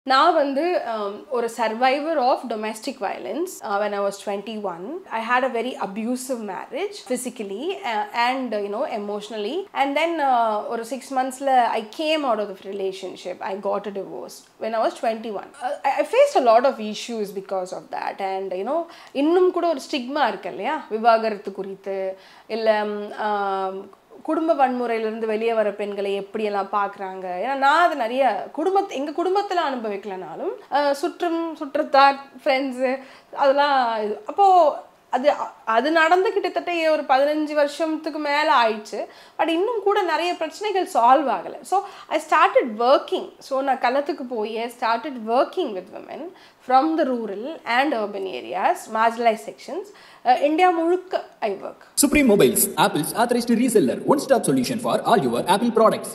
நான் வந்து um, ஒரு survivor of domestic violence when I was twenty one I had a very abusive marriage physically and you know emotionally and then ஒரு six மந்த்ஸில் I came out of relationship I got a divorce when I was twenty one I faced a lot of issues because of that and you know இன்னும் கூட ஒரு stigma இருக்கு இல்லையா விவாகரத்து குறித்து இல்லை குடும்ப வன்முறையிலேருந்து வெளியே வர பெண்களை எப்படியெல்லாம் பார்க்குறாங்க ஏன்னா நான் அது நிறைய குடும்பத் எங்கள் குடும்பத்தில் அனுபவிக்கலனாலும் அஹ், சுற்றம் சுற்றத்தார் ஃப்ரெண்ட்ஸு அதெல்லாம் இது அப்போது அது அது நடந்து கிட்டத்தட்ட ஒரு பதினஞ்சு வருஷத்துக்கு மேலே ஆயிடுச்சு பட் இன்னும் கூட நிறைய பிரச்சனைகள் சால்வ் ஆகலை so I started working so நான் களத்துக்கு போய் I started working with women from the rural and urban areas marginalized sections India முழுக்க I work Supreme Mobiles, Apple's authorized reseller, one stop solution for all your Apple products.